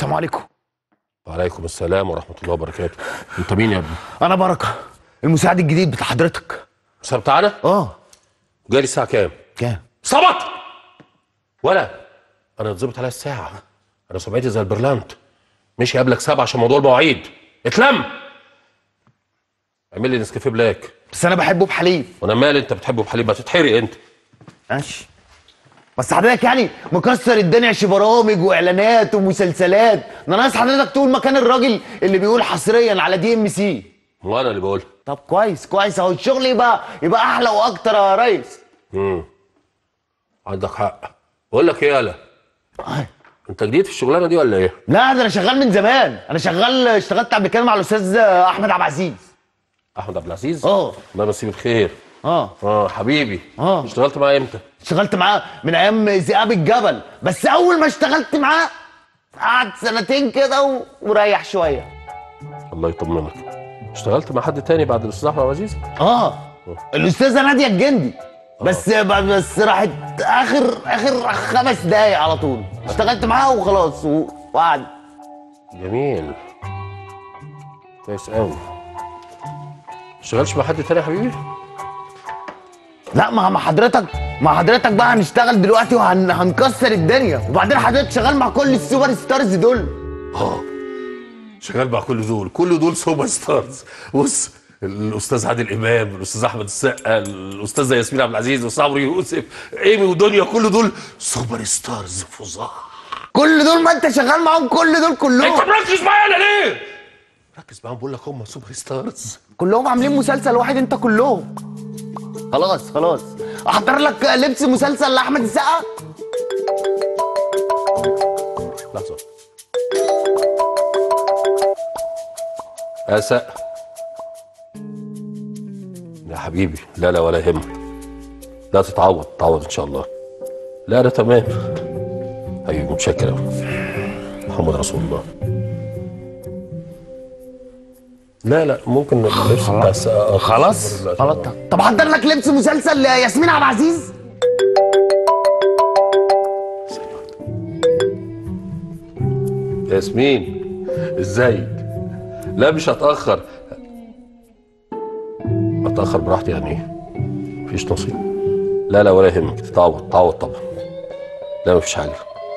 السلام عليكم وعليكم السلام ورحمه الله وبركاته انت مين يا ابني انا بركه المساعد الجديد بتاع حضرتك المساعد بتاعنا اه جاي لي الساعه كام كام صبت ولا انا اتظبط عليا الساعه انا سمعتي زي البرلانت مشي قبلك سبعة عشان موضوع المواعيد اتلم اعمل لي نسكافيه بلاك بس انا بحبه بحليب وانا مالي انت بتحبه بحليب ما تتحرق انت ماشي بس حضرتك يعني مكسر الدنيا في برامج واعلانات ومسلسلات ده ناقص حضرتك تقول مكان الراجل اللي بيقول حصريا على دي ام سي وانا اللي بقول طب كويس كويس اهو الشغل يبقى يبقى احلى واكتر يا ريس امم عندك حق بقول لك ايه يالا انت جديد في الشغلانه دي ولا ايه لا ده انا شغال من زمان انا شغال اشتغلت قبل كده مع الاستاذ احمد عبد العزيز احمد عبد العزيز اه الله يمسيه بالخير اه اه حبيبي اه اشتغلت معاه امتى اشتغلت معاه من ايام ذئاب الجبل بس اول ما اشتغلت معاه قعد سنتين كده و... وريح شويه الله يطمنك اشتغلت مع حد تاني بعد الاستاذ احمد عبد العزيز اه الاستاذه ناديه الجندي بس بس راحت اخر اخر خمس دقايق على طول اشتغلت معاها وخلاص و- وقعد جميل كويس قوي اشتغلتش مع حد تاني يا حبيبي لا مع مع حضرتك مع حضرتك بقى هنشتغل دلوقتي وهنكسر الدنيا وبعدين حضرتك شغال مع كل السوبر ستارز دول اه شغال مع كل دول كل دول سوبر ستارز بص الاستاذ عادل امام الاستاذ احمد السقا الاستاذه ياسمين عبد العزيز الاستاذ عمرو يوسف ايمي ودنيا كل دول سوبر ستارز فظاع كل دول ما انت شغال معاهم كل دول كلهم انت مركز معايا انا ليه؟ ركز معاهم بقول لك هم سوبر ستارز كلهم عاملين مسلسل واحد انت كلهم خلاص خلاص احضر لك لبس مسلسل لاحمد السقا لحظه يا سقا يا حبيبي لا لا ولا يهمك لا تتعوض تتعوض ان شاء الله لا انا تمام حبيبي متشكر أوي. محمد رسول الله لا لا ممكن اللبس بتاع السقا آه، خلاص لا، خلاص طب احضر لك لبس مسلسل ياسمين عبد العزيز ياسمين ازيك لا مش هتاخر اتاخر براحتي يعني ايه مفيش نصيب لا لا ولا يهمك تتعوض تعوض طبعا لا مفيش حاجه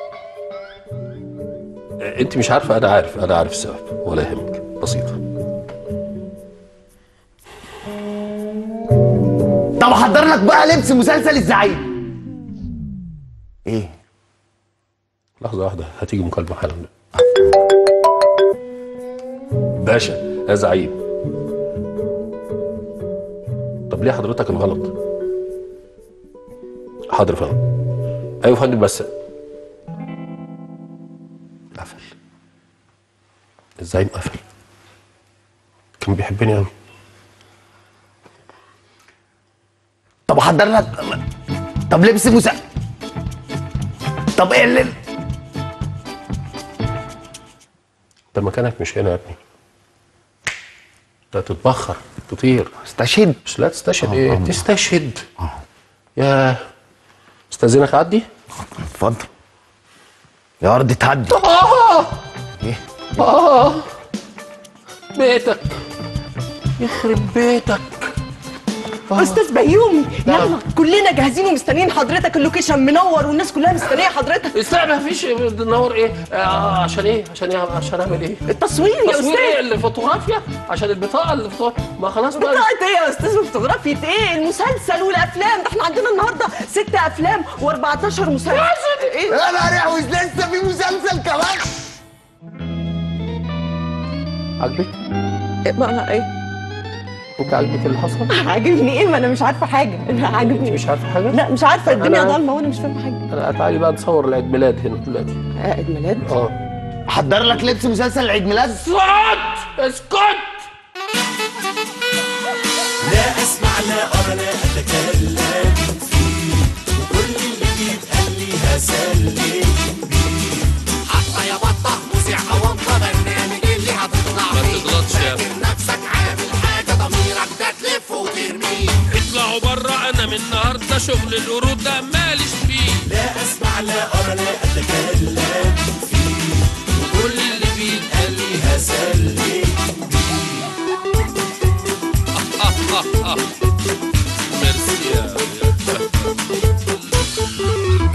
انت مش عارفه انا عارف انا عارف السبب ولا يهمك بسيطه طب احضر لك بقى لبس مسلسل الزعيم ايه لحظه واحده هتيجي مكالمه حالا باشا يا زعيم طب ليه حضرتك الغلط حاضر يا فندم ايوه يا فندم بس قفل الزعيم قفل كان بيحبني قوي طب احضر لك طب لبس مسلسل طب ايه اللي ده مكانك مش هنا يا ابني لا تتبخر تطير استشهد مش لا تستشهد ايه تستشهد يا استاذنك اعدي اتفضل يا ارض تهدي اه ايه اه بيتك يخرب بيتك استاذ بيومي يلا كلنا جاهزين ومستنيين حضرتك اللوكيشن منور والناس كلها مستنيه حضرتك استنى مفيش نور ايه آه عشان ايه عشان ايه عشان اعمل ايه التصوير يا تصوير ايه استاذ الفوتوغرافيا عشان البطاقه اللي فوتو... ما خلاص بقى بتاعت ايه يا استاذ فوتوغرافية ايه المسلسل والافلام ده احنا عندنا النهارده ست افلام و14 مسلسل ايه يا نهار يحوز لسه في مسلسل كمان عاجبك إيه بقى ايه انت عاجبك اللي حصل عاجبني ايه ما انا مش عارفه حاجه انا انت عاجبني مش عارفه حاجه لا مش عارفه الدنيا أنا- ضلمه وانا مش فاهمه حاجه انا تعالي بقى نصور العيد ميلاد هنا دلوقتي عيد ميلاد اه احضر لك لبس مسلسل عيد ميلاد اسكت اسكت لا اسمع لا ارى لا اتكلم فيه وكل اللي بيتقال لي هسلم بيه حتى يا بطه مذيع اوطى برنامج اللي هتطلع ما فيه تغلطش يا فاكر نفسك عامل حاجه ضميرك ده تلف وترميه اطلعوا بره انا من النهارده شغل القرود ده ماليش فيه لا اسمع لا ارى لا اتكلم فيه وكل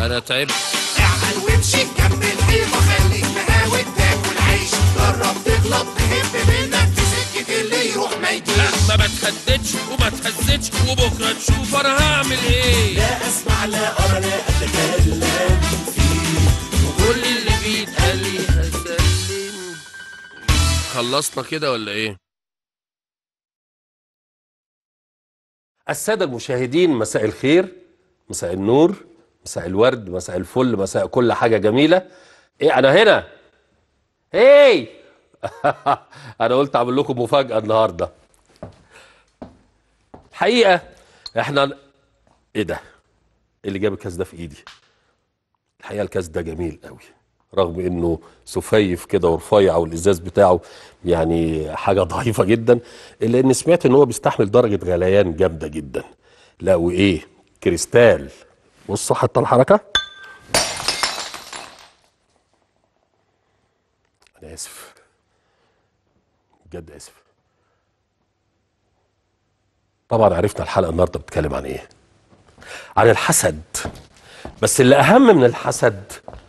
انا تعبت اعمل وامشي جنب الحيطة خليك مهاود تاكل عيش جرب تغلط تهب منك في سكة اللي يروح ما يجيش لا ما بتهددش وما تهزتش وبكره تشوف انا هعمل ايه لا اسمع لا ارى لا اتكلم كل اللي بيتقال لي هسلم خلصنا كده ولا ايه السادة المشاهدين مساء الخير مساء النور مساء الورد مساء الفل مساء كل حاجة جميلة ايه انا هنا هي انا قلت اعمل لكم مفاجأة النهاردة الحقيقة احنا ايه ده إيه اللي جاب الكاس ده في ايدي الحقيقة الكاس ده جميل قوي رغم انه سفيف كده ورفيع والازاز بتاعه يعني حاجه ضعيفه جدا الا اني سمعت ان هو بيستحمل درجه غليان جامده جدا لا وايه كريستال بصوا حتى الحركه انا اسف بجد اسف طبعا عرفنا الحلقه النهارده بتتكلم عن ايه عن الحسد بس اللي اهم من الحسد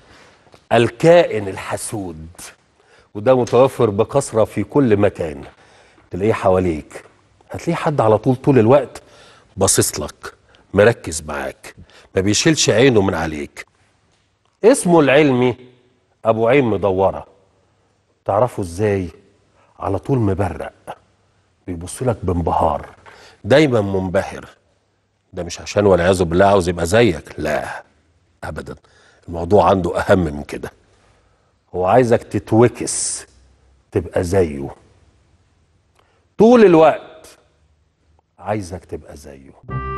الكائن الحسود وده متوفر بكثره في كل مكان تلاقيه حواليك هتلاقيه حد على طول طول الوقت باصص لك مركز معاك ما بيشيلش عينه من عليك اسمه العلمي ابو عين مدوره تعرفه ازاي على طول مبرق بيبص لك بانبهار دايما منبهر ده مش عشان والعياذ بالله عاوز يبقى زيك لا ابدا الموضوع عنده اهم من كده هو عايزك تتوكس تبقى زيه طول الوقت عايزك تبقى زيه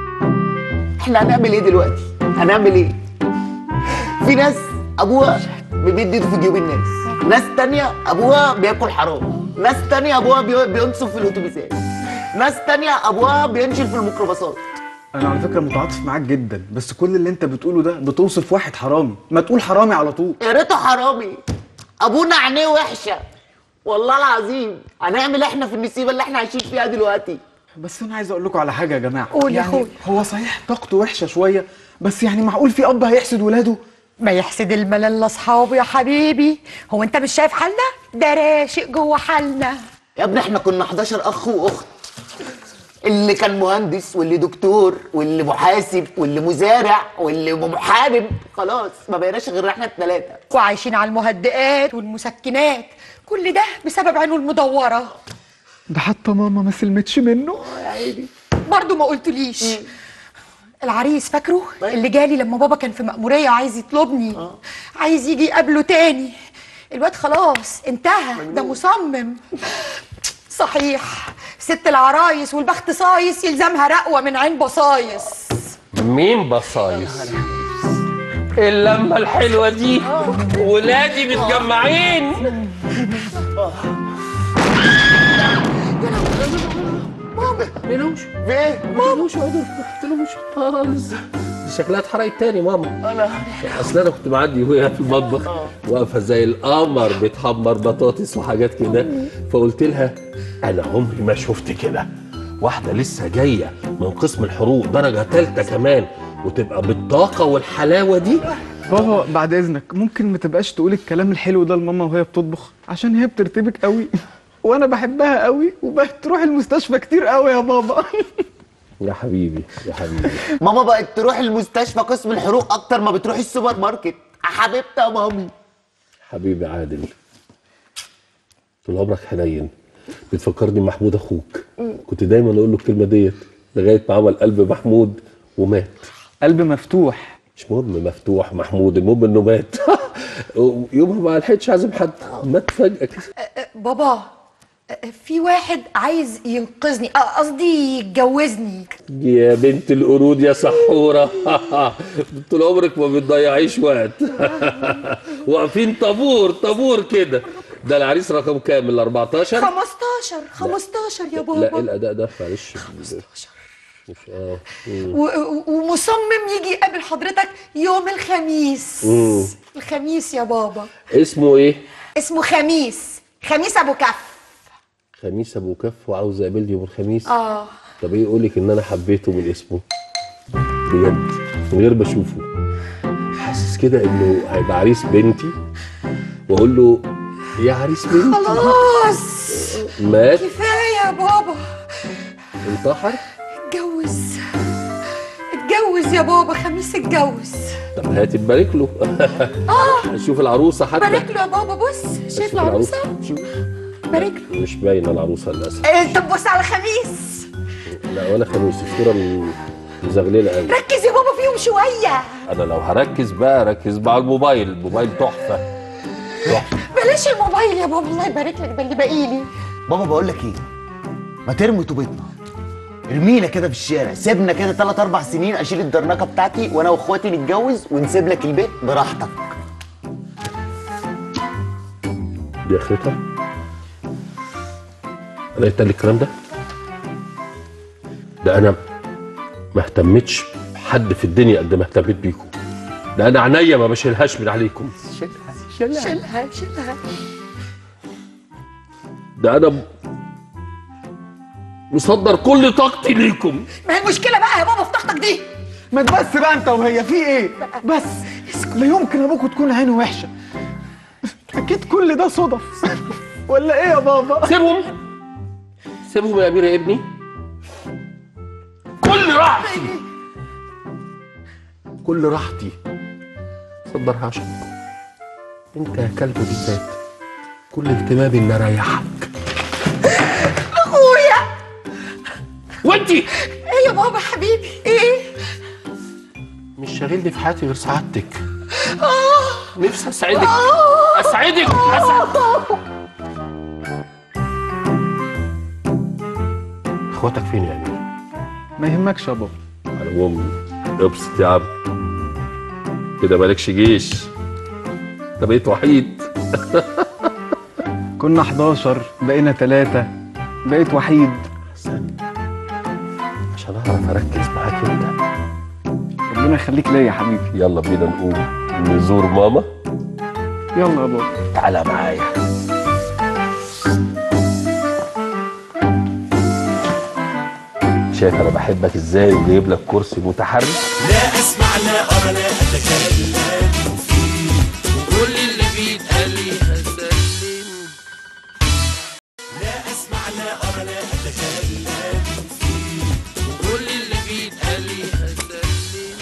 احنا هنعمل ايه دلوقتي هنعمل ايه في ناس ابوها بيمد ايده في جيوب الناس ناس تانية ابوها بياكل حرام ناس تانية ابوها بي- بينصف في الاتوبيسات ناس تانية ابوها بينشل في الميكروباصات انا على فكره متعاطف معاك جدا بس كل اللي انت بتقوله ده بتوصف واحد حرامي ما تقول حرامي على طول يا ريته حرامي ابونا عينيه وحشه والله العظيم هنعمل احنا في النسيبه اللي احنا عايشين فيها دلوقتي بس انا عايز اقول لكم على حاجه يا جماعه قول يا يعني أخوي. هو صحيح طاقته وحشه شويه بس يعني معقول في اب هيحسد ولاده ما يحسد الملل لاصحابه يا حبيبي هو انت مش شايف حالنا ده راشق جوه حالنا يا ابني احنا كنا 11 اخ واخت اللي كان مهندس واللي دكتور واللي محاسب واللي مزارع واللي محارب خلاص ما بقيناش غير احنا الثلاثه وعايشين على المهدئات والمسكنات كل ده بسبب عينه المدوره ده حتى ماما ما سلمتش منه برضه ما قلتليش العريس فاكره اللي جالي لما بابا كان في مأمورية عايز يطلبني عايز يجي يقابله تاني الواد خلاص انتهى ده مصمم صحيح ست العرايس والبخت صايص يلزمها رقوة من عين بصايص مين بصايص اللمه الحلوه دي ولادي متجمعين في ايه؟ شكلها اتحرقت تاني ماما انا اصل انا كنت معدي وهي في المطبخ واقفه زي القمر بتحمر بطاطس وحاجات كده فقلت لها انا عمري ما شفت كده واحده لسه جايه من قسم الحروق درجه ثالثه كمان وتبقى بالطاقه والحلاوه دي بابا بعد اذنك ممكن ما تبقاش تقول الكلام الحلو ده لماما وهي بتطبخ عشان هي بترتبك قوي وانا بحبها قوي وبتروح المستشفى كتير قوي يا بابا يا حبيبي يا حبيبي ماما بقت تروح المستشفى قسم الحروق اكتر ما بتروح السوبر ماركت حبيبتي يا مامي حبيبي عادل طول عمرك حنين بتفكرني محمود اخوك كنت دايما اقول له الكلمه ديت لغايه ما عمل قلب محمود ومات قلب مفتوح مش مهم مفتوح محمود المهم انه مات يومها ما لحقتش اعزم حد مات فجاه كده أه، بابا أه، في واحد عايز ينقذني أه، قصدي يتجوزني يا بنت القرود يا سحوره طول عمرك ما بتضيعيش وقت واقفين طابور طابور كده ده العريس رقم كام ال 14 15 15 يا لا بابا ايه الاداء ده معلش مش اه مم. و- و- ومصمم يجي يقابل حضرتك يوم الخميس مم. الخميس يا بابا اسمه ايه اسمه خميس خميس ابو كف خميس ابو كف وعاوز يقابلني يوم الخميس اه طب ايه يقول لك ان انا حبيته من اسمه بجد من غير ما اشوفه كده انه هيبقى عريس بنتي واقول له يا عريس بنتي خلاص مات كفايه يا بابا انتحر اتجوز اتجوز يا بابا خميس اتجوز طب هاتي تبارك له شوف العروسه حتى بارك له يا بابا بص شايف العروسه شوف. بارك له مش باينه العروسه للاسف إيه، طب بص على خميس لا ولا خميس الصوره م- مزغلله قوي ركز يا بابا فيهم شويه انا لو هركز بقى ركز مع الموبايل الموبايل تحفه تحفه بلاش الموبايل يا بابا الله يبارك لك ده اللي باقي لي بابا بقول لك ايه ما ترمي طوبتنا ارمينا كده في الشارع سيبنا كده ثلاث اربع سنين اشيل الدرنكه بتاعتي وانا واخواتي نتجوز ونسيب لك البيت براحتك دي اخرتها انا قلت لك الكلام ده ده انا ما اهتمتش بحد في الدنيا قد ما اهتميت بيكم ده انا عينيا ما بشيلهاش من عليكم شيلها شيلها ده انا م- مصدر كل طاقتي ليكم ما هي المشكله بقى يا بابا في طاقتك دي ما تبس بقى انت وهي في ايه بس لا يمكن ابوكوا تكون عينه وحشه اكيد كل ده صدف ولا ايه يا بابا سيبهم سيبهم يا امير يا ابني كل راحتي كل راحتي صدرها عشانكم انت يا كلب بالذات كل اهتمامي ان اريحك اخويا وانتي ايه يا بابا حبيبي ايه مش شاغلني في حياتي غير سعادتك نفسي اسعدك اسعدك اسعدك اخواتك فين يا امير ما يهمكش يا بابا على العموم ابسط يا عم كده مالكش جيش انت بقيت وحيد كنا 11 بقينا ثلاثة بقيت وحيد استنى عشان اعرف اركز معاك انت ربنا يخليك ليا يا حبيبي يلا بينا نقوم نزور ماما يلا يا بابا تعالى معايا شايف انا بحبك ازاي وجايب لك كرسي متحرك لا اسمع لا ارى لا اتكلم كل اللي بيتقال لي هسلم لا اسمع لا ارى لا اتكلم كل اللي بيتقال لي هسلم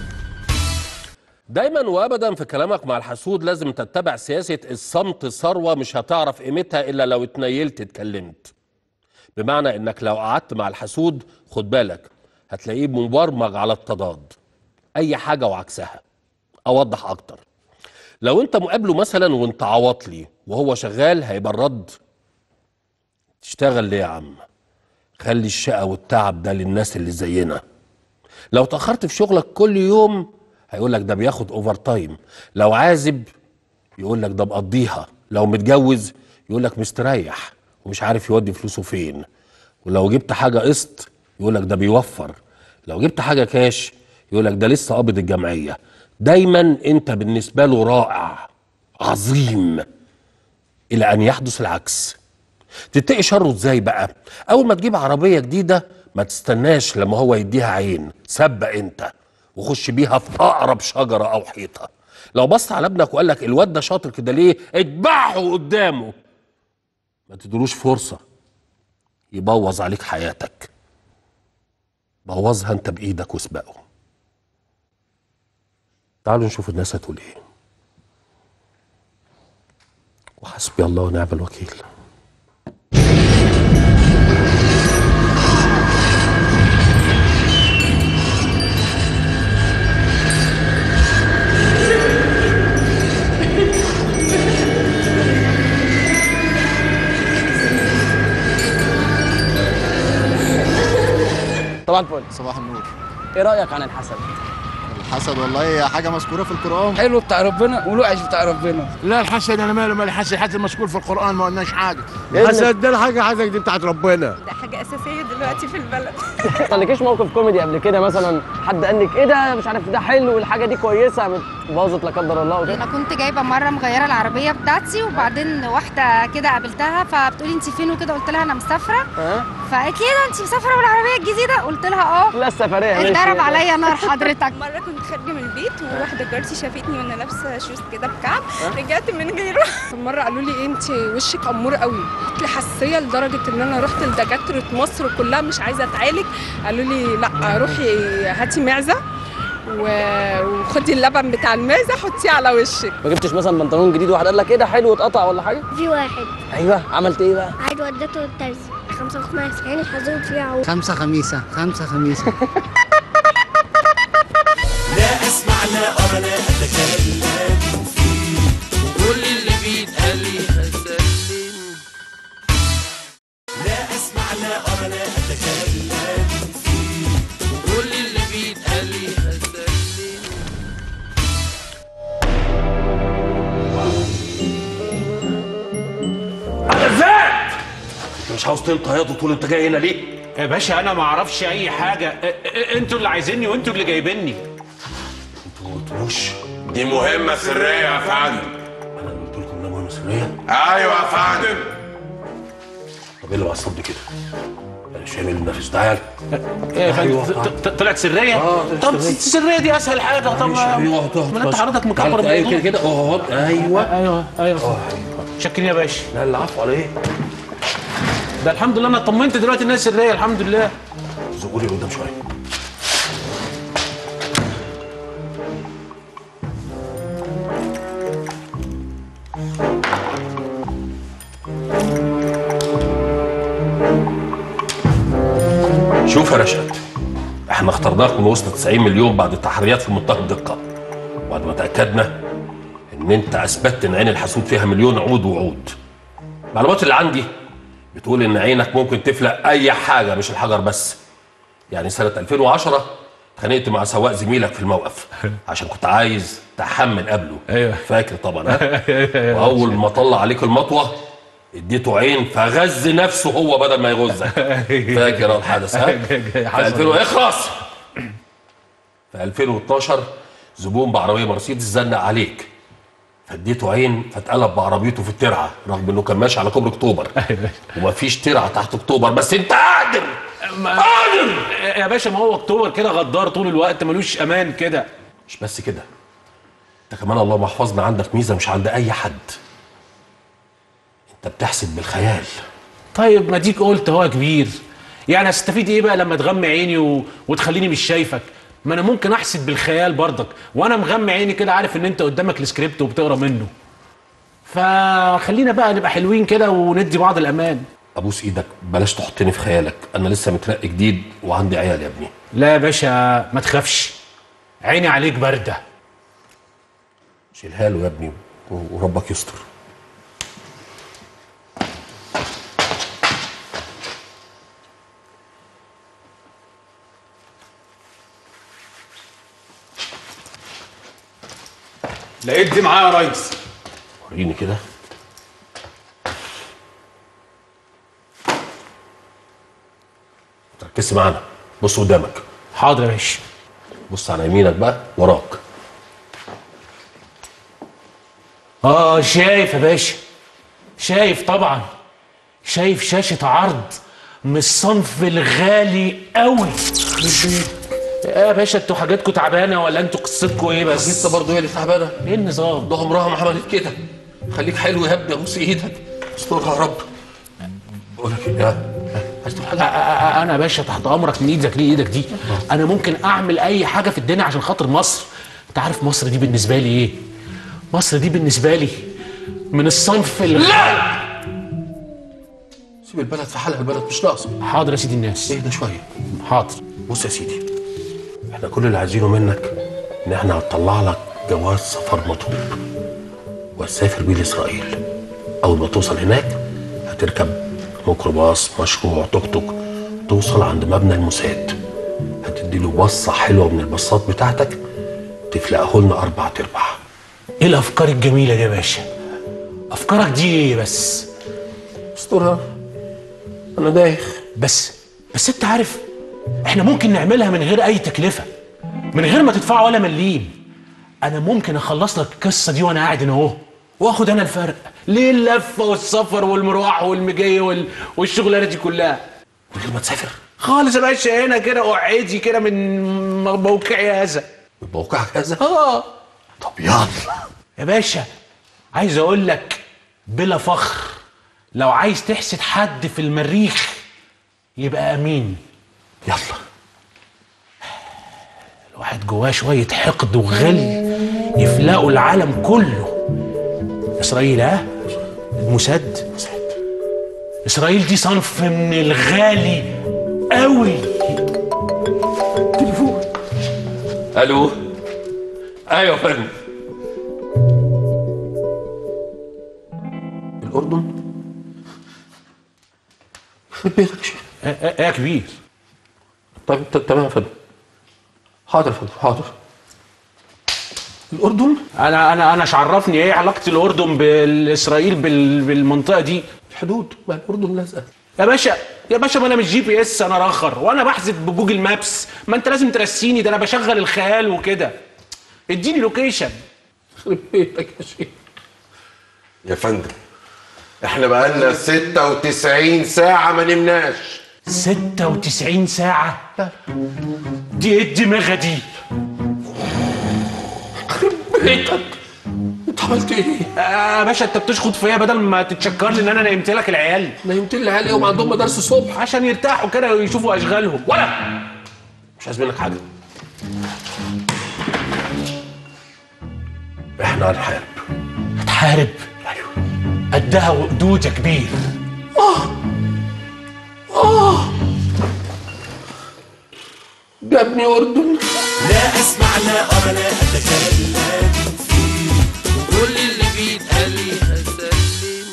دايما وابدا في كلامك مع الحسود لازم تتبع سياسه الصمت ثروه مش هتعرف قيمتها الا لو اتنيلت اتكلمت بمعنى انك لو قعدت مع الحسود خد بالك هتلاقيه مبرمج على التضاد اي حاجه وعكسها اوضح اكتر لو انت مقابله مثلا وانت عواطلي وهو شغال هيبقى الرد تشتغل ليه يا عم خلي الشقه والتعب ده للناس اللي زينا لو تاخرت في شغلك كل يوم هيقول لك ده بياخد اوفر تايم لو عازب يقول لك ده مقضيها لو متجوز يقول لك مستريح ومش عارف يودي فلوسه فين ولو جبت حاجه قسط يقول لك ده بيوفر لو جبت حاجه كاش يقول لك ده لسه قابض الجمعيه دايما انت بالنسبه له رائع عظيم الى ان يحدث العكس تتقي شره ازاي بقى اول ما تجيب عربيه جديده ما تستناش لما هو يديها عين سبق انت وخش بيها في اقرب شجره او حيطه لو بص على ابنك وقال لك الواد ده شاطر كده ليه اتبعه قدامه ما تدلوش فرصه يبوظ عليك حياتك بوظها انت بايدك واسبقه تعالوا نشوف الناس هتقول ايه وحسبي الله ونعم الوكيل طبعا فل صباح النور ايه رايك عن الحسد الحسد والله هي حاجه مذكوره في القران حلو بتاع ربنا والوحش بتاع ربنا لا الحسد انا ماله مال الحسد الحسد مذكور في القران ما قلناش حاجه الحسد ده الحاجه حاجه دي بتاعت ربنا ده حاجة أساسية دلوقتي في البلد ما عندكيش موقف كوميدي قبل كده مثلا حد قال لك ايه ده مش عارف ده حلو والحاجه دي كويسه باظت لا قدر الله وكده أنا كنت جايبة مرة مغيرة العربية بتاعتي وبعدين واحدة كده قابلتها فبتقولي أنت فين وكده قلت لها أنا مسافرة ها فقالت لي إيه ده أنت مسافرة بالعربية الجديدة قلت لها أه لا السفريه ماشي. اتضرب عليا نار حضرتك مرة كنت كنت خارجه من البيت وواحده جارتي شافتني وانا لابسه شوز كده بكعب رجعت من غيره مره قالوا لي إيه انت وشك امور قوي قلت لي حساسيه لدرجه ان انا رحت لدكاتره مصر كلها مش عايزه اتعالج قالوا لي لا روحي هاتي معزه و- وخدي اللبن بتاع المعزه حطيه على وشك ما جبتش مثلا بنطلون جديد واحد قال لك ايه ده حلو اتقطع ولا حاجه في واحد ايوه عملت ايه بقى عايز ودته الترزي خمسة خماس يعني حظوظ فيها عود خمسة خميسة خمسة خميسة لا اسمع لا ارى لا اتكلم فيه كل اللي بيتقال لي هسلم لا اسمع لا ارى لا اتكلم فيه كل اللي بيتقال لي هسلم زاد انت مش عاوز تنطق يا طول انت جاي هنا ليه؟ يا باشا انا ما اعرفش اي حاجه ا- ا- انتوا اللي عايزيني وانتوا اللي جايبيني قلتلوش دي مهمة سرية يا فندم انا اللي قلت لكم ده مهمه سريه ايوه يا فندم طب ايه اللي معصبني كده؟ انا مش فاهم ايه النفس تعال ايه يا فندم أيوة. ط- ط- طلعت سريه آه، طلعت طب سرية. السريه دي اسهل حاجه طب مش ايوه اقعد اقعد ما انت حضرتك مكبر تعال، ايوه الموضوع. كده كده اقعد ايوه ايوه ايوه شكرا يا باشا لا العفو على ايه؟ ده الحمد لله انا اطمنت دلوقتي الناس سريه الحمد لله زقوا لي قدام شويه شوف يا رشاد احنا اخترناك من وسط 90 مليون بعد تحريات في منتهى الدقه وبعد ما تاكدنا ان انت اثبتت ان عين الحسود فيها مليون عود وعود المعلومات اللي عندي بتقول ان عينك ممكن تفلق اي حاجه مش الحجر بس يعني سنه 2010 اتخانقت مع سواق زميلك في الموقف عشان كنت عايز تحمل قبله ايوه فاكر طبعا ها واول ما طلع عليك المطوه اديته عين فغز نفسه هو بدل ما يغزك فاكر الحدث ها في 2000 اخلص في 2012 زبون بعربيه مرسيدس زنق عليك فاديته عين فاتقلب بعربيته في الترعه رغم انه كان ماشي على كوبري اكتوبر ومفيش ترعه تحت اكتوبر بس انت قادر قادر يا باشا ما هو اكتوبر كده غدار طول الوقت ملوش امان كده مش بس كده انت كمان اللهم احفظنا عندك ميزه مش عند اي حد انت بتحسب بالخيال طيب ما ديك قلت هو كبير يعني هستفيد ايه بقى لما تغمي عيني و... وتخليني مش شايفك ما انا ممكن احسب بالخيال برضك وانا مغمي عيني كده عارف ان انت قدامك السكريبت وبتقرا منه فخلينا بقى نبقى حلوين كده وندي بعض الامان ابوس ايدك بلاش تحطني في خيالك انا لسه مترقي جديد وعندي عيال يا ابني لا يا باشا ما تخافش عيني عليك بارده شيلها له يا ابني و- وربك يستر لقيت دي معايا يا ريس وريني كده تركز معانا بص قدامك حاضر يا باشا بص على يمينك بقى وراك اه شايف يا باشا شايف طبعا شايف شاشة عرض من الصنف الغالي قوي يا باشا انتوا حاجاتكم تعبانه ولا انتوا قصتكم ايه بس؟ لسه برضه هي اللي تعبانه ايه النظام؟ ده عمرها ما عملت كده خليك حلو يا ابني ابوس ايدك استرها يا رب بقول لك ايه يا- عايز تقول أ- أ- أ- انا يا باشا تحت امرك من ايدك ليه ايدك دي انا ممكن اعمل اي حاجه في الدنيا عشان خاطر مصر انت عارف مصر دي بالنسبه لي ايه مصر دي بالنسبه لي من الصنف لا سيب البلد في حالها البلد مش ناقصه حاضر يا سيدي الناس اهدى شويه حاضر بص يا سيدي احنا كل اللي عايزينه منك ان احنا هنطلع لك جواز سفر مطلوب وتسافر بيه لاسرائيل اول ما توصل هناك هتركب ميكروباص مشروع توك توك توصل عند مبنى الموساد هتدي له بصه حلوه من البصات بتاعتك تفلقه لنا اربع ارباع ايه الافكار الجميله دي يا باشا افكارك دي ايه بس استرها انا دايخ بس بس انت عارف احنا ممكن نعملها من غير اي تكلفه من غير ما تدفع ولا مليم انا ممكن اخلص لك القصه دي وانا قاعد هنا اهو واخد انا الفرق ليه اللفه والسفر والمروح والمجيه وال... والشغلانه دي كلها من غير ما تسافر خالص يا باشا هنا كده قعدي كده من موقعي هذا موقع كذا اه طب يلا يا باشا عايز اقول لك بلا فخر لو عايز تحسد حد في المريخ يبقى امين يلا الواحد جواه شويه حقد وغل يفلقوا العالم كله اسرائيل ها الموساد اسرائيل دي صنف من الغالي قوي تليفون الو ايوه يا فندم الاردن يخرب بيتك يا شيخ ايه يا كبير طيب ت- تمام يا فندم حاضر يا فندم حاضر الاردن انا انا انا مش عرفني ايه علاقه الاردن بالاسرائيل بال- بالمنطقه دي الحدود ما الاردن لازقه يا باشا يا باشا ما انا مش جي بي اس انا رخر وانا بحسد بجوجل مابس ما انت لازم ترسيني ده انا بشغل الخيال وكده اديني لوكيشن يخرب بيتك يا شيخ يا فندم احنا بقالنا 96 ساعة ما نمناش 96 ساعة دي ايه الدماغة دي؟ بيتك انت عملت ايه؟ آه باشا انت بتشخط فيا بدل ما تتشكر لي ان انا نيمت لك العيال نيمت لي العيال يوم عندهم مدارس الصبح عشان يرتاحوا كده ويشوفوا اشغالهم ولا مش عايز منك حاجه احنا هنحارب هتحارب ايوه قدها وقدود يا كبير اه اه جابني اردن لا اسمع لا ارى لا اتكلم فيه كل اللي بيتقال لي هسلم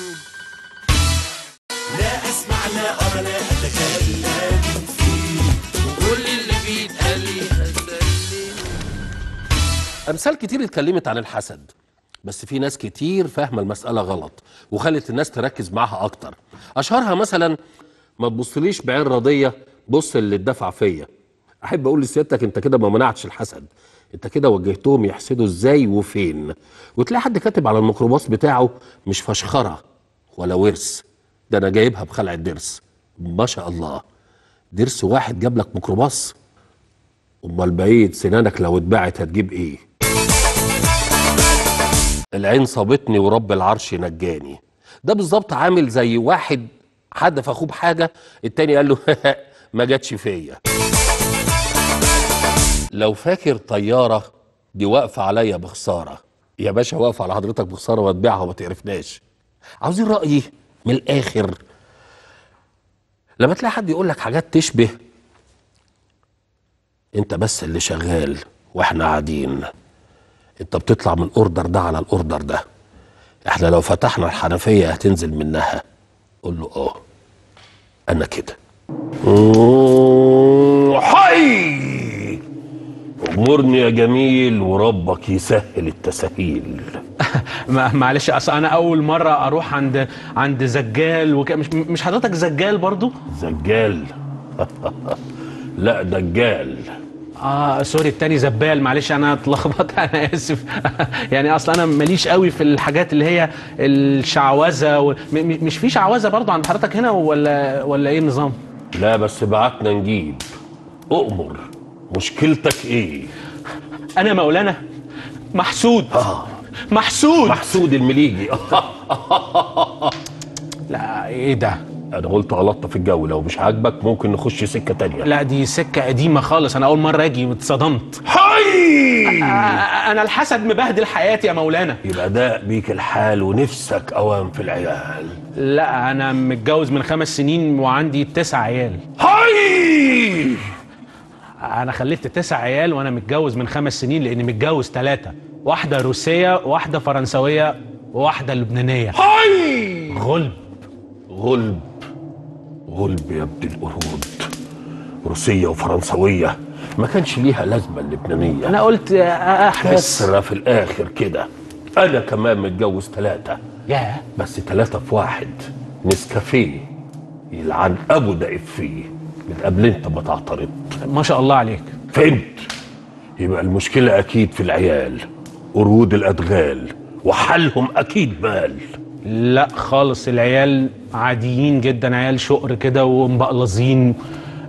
لا اسمع لا ارى لا اتكلم فيه كل اللي بيتقال لي هسلم امثال كتير اتكلمت عن الحسد بس في ناس كتير فاهمه المساله غلط وخلت الناس تركز معاها اكتر اشهرها مثلا ما تبصليش بعين راضيه بص اللي اتدفع فيا احب اقول لسيادتك انت كده ما منعتش الحسد انت كده وجهتهم يحسدوا ازاي وفين وتلاقي حد كاتب على الميكروباص بتاعه مش فشخره ولا ورث ده انا جايبها بخلع الدرس ما شاء الله درس واحد جاب لك ميكروباص امال بقيه سنانك لو اتباعت هتجيب ايه العين صابتني ورب العرش نجاني ده بالظبط عامل زي واحد حدف اخوه بحاجه التاني قال له ما جاتش فيا لو فاكر طياره دي واقفه عليا بخساره يا باشا واقفه على حضرتك بخساره وتبيعها وما تعرفناش عاوزين رايي من الاخر لما تلاقي حد يقول لك حاجات تشبه انت بس اللي شغال واحنا قاعدين انت بتطلع من الاوردر ده على الاوردر ده احنا لو فتحنا الحنفيه هتنزل منها قول له اه انا كده مم، حي امرني يا جميل وربك يسهل التسهيل ما- معلش اصل انا اول مره اروح عند عند زجال وك... مش مش حضرتك زجال برضو زجال لا دجال اه سوري التاني زبال معلش انا اتلخبطت انا اسف يعني اصل انا ماليش قوي في الحاجات اللي هي الشعوذه و... م... م- مش في شعوذه برضو عند حضرتك هنا ولا ولا ايه النظام لا بس بعتنا نجيب اؤمر مشكلتك ايه انا مولانا محسود آه. محسود محسود المليجي لا ايه ده انا قلت غلطت في الجو لو مش عاجبك ممكن نخش سكه تانية لا دي سكه قديمه خالص انا اول مره اجي واتصدمت حي آه، انا الحسد مبهدل حياتي يا مولانا يبقى ده بيك الحال ونفسك اوام في العيال لا انا متجوز من خمس سنين وعندي تسع عيال حي انا خلفت تسع عيال وانا متجوز من خمس سنين لاني متجوز ثلاثه واحده روسيه واحده فرنسويه وواحده لبنانيه حي غلب غلب غلب يا ابن القرود روسية وفرنسوية ما كانش ليها لازمة اللبنانية انا قلت احبس كسرة في الآخر كده أنا كمان متجوز ثلاثة ياه بس ثلاثة في واحد نسكافيه يلعن أبو ده فيه من قبل أنت ما تعترض ما شاء الله عليك فهمت يبقى المشكلة أكيد في العيال قرود الأدغال وحلهم أكيد مال لا خالص العيال عاديين جدا عيال شقر كده ومبقلظين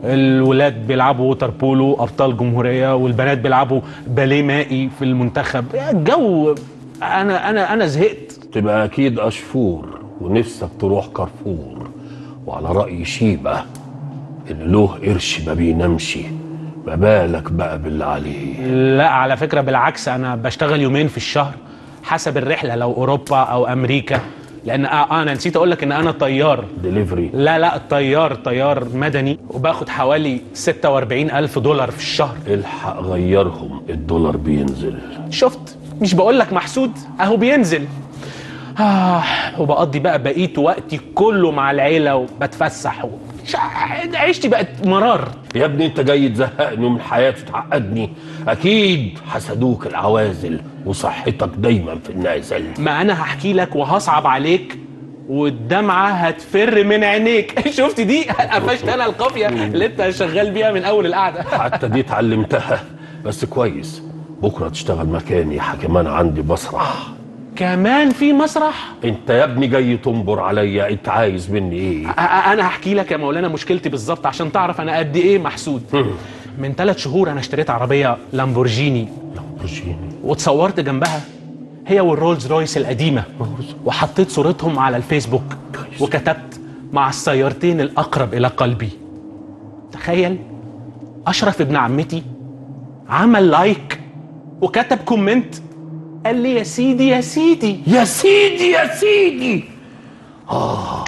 الولاد بيلعبوا ووتر بولو ابطال جمهوريه والبنات بيلعبوا باليه مائي في المنتخب الجو انا انا انا زهقت تبقى اكيد اشفور ونفسك تروح كارفور وعلى راي شيبه ان له قرش ما بينامش ما بالك بقى باللي عليه لا على فكره بالعكس انا بشتغل يومين في الشهر حسب الرحله لو اوروبا او امريكا لان آه انا نسيت اقول لك ان انا طيار دليفري لا لا طيار طيار مدني وباخد حوالي 46 الف دولار في الشهر الحق غيرهم الدولار بينزل شفت مش بقول لك محسود اهو بينزل آه وبقضي بقى بقيت وقتي كله مع العيله وبتفسح و... شع- عيشتي بقت مرار يا ابني انت جاي تزهقني ومن حياتي تعقدني اكيد حسدوك العوازل وصحتك دايما في النازل ما انا هحكي لك وهصعب عليك والدمعه هتفر من عينيك شفت دي قفشت انا القافيه اللي انت شغال بيها من اول القعده حتى دي اتعلمتها بس كويس بكره تشتغل مكاني كمان عندي مسرح كمان في مسرح انت يا ابني جاي تنبر عليا انت عايز مني ايه أ- أ- انا هحكي لك يا مولانا مشكلتي بالظبط عشان تعرف انا قد ايه محسود من ثلاث شهور انا اشتريت عربيه لامبورجيني لامبورجيني واتصورت جنبها هي والرولز رويس القديمه وحطيت صورتهم على الفيسبوك وكتبت مع السيارتين الاقرب الى قلبي تخيل اشرف ابن عمتي عمل لايك وكتب كومنت قال لي يا سيدي يا سيدي يا سيدي يا سيدي اه